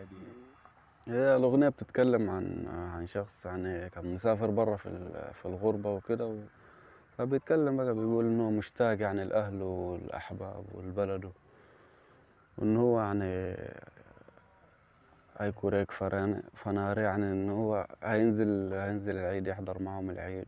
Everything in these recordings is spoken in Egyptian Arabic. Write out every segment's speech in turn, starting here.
دي هي الأغنية بتتكلم عن عن شخص يعني كان مسافر برا في ال- في الغربة وكده و... فبيتكلم بقى بيقول إنه هو مشتاق يعني لأهله والأحباب والبلده وإن هو يعني هيكوريك فران فنار يعني إن هو هينزل هينزل العيد يحضر معهم العيد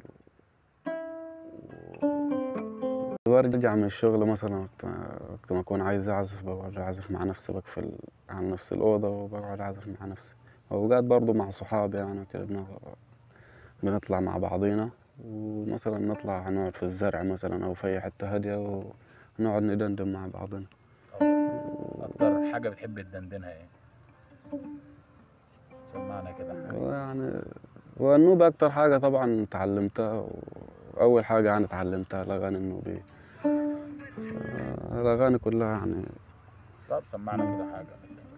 و... برجع من الشغل مثلا وقت ما- وقت ما أكون عايز أعزف بقعد أعزف مع نفسي بقى في ال... على نفس الأوضة وبقعد أعزف مع نفسي وأوقات برضو مع صحابي يعني كده بن- بنطلع مع بعضينا ومثلا نطلع نقعد في الزرع مثلا أو في أي حتة هادية ونقعد ندندن مع بعضنا اكتر حاجه بتحب تدندنها ايه سمعنا كده حاجه ويعني والنوبة أكتر حاجة طبعا اتعلمتها وأول حاجة يعني اتعلمتها الأغاني النوبية الأغاني كلها يعني طب سمعنا كده حاجه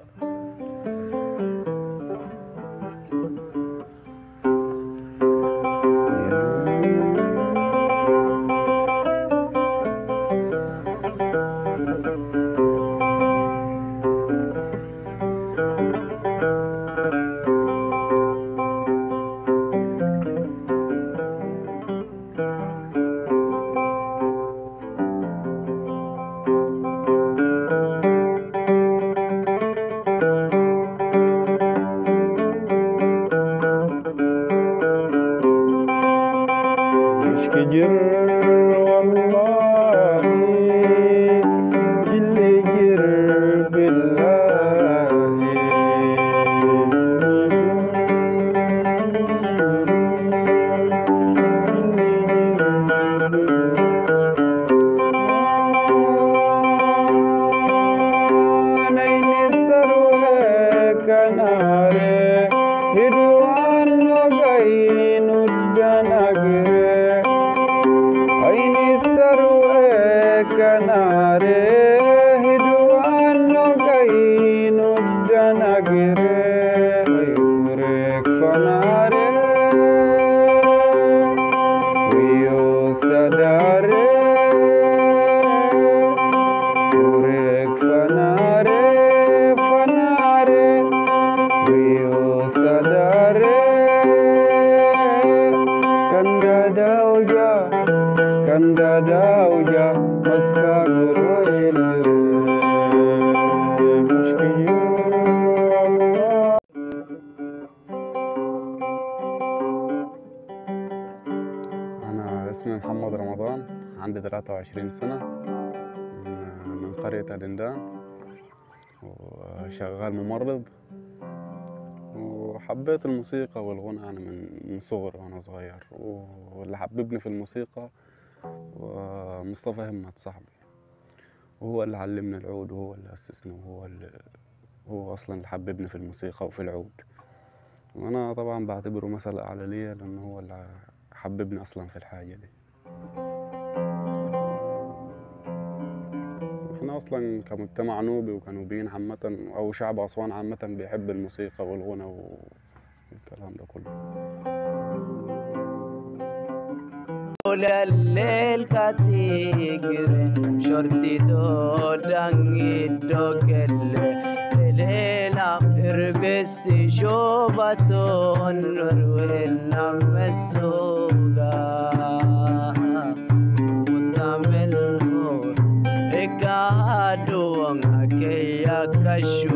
مش كجر والله اللي جر بالله نين السروة كناري هدوان نغين الدناغري عيني السروة كناري هدوان نغين الدناغري يكوريك فناري ويو سداري كوريك فناري فناري ويو سداري كندا دوجا كندا دوجا مسكا قرويل مشكي الله أنا اسمي محمد رمضان عندي 23 سنة من- من قرية أدندان وشغال ممرض وحبيت الموسيقى والغنى يعني من من صغري وأنا صغير واللي حببني في الموسيقى هو مصطفى همت صاحبي وهو اللي علمني العود وهو اللي أسسني وهو اللي هو أصلا اللي حببني في الموسيقى وفي العود وأنا طبعا بعتبره مثل أعلى ليا لأنه هو اللي حببني أصلا في الحاجة دي احنا اصلا كمجتمع نوبي وكنوبيين عامة او شعب اسوان عامة بيحب الموسيقى والغنى والكلام ده كله طول الليل كتيجري شرطي دوداني دوغل الليل آخر بس شوبته النور ولا مسوقا قدام النور إكادو أنك يا كشو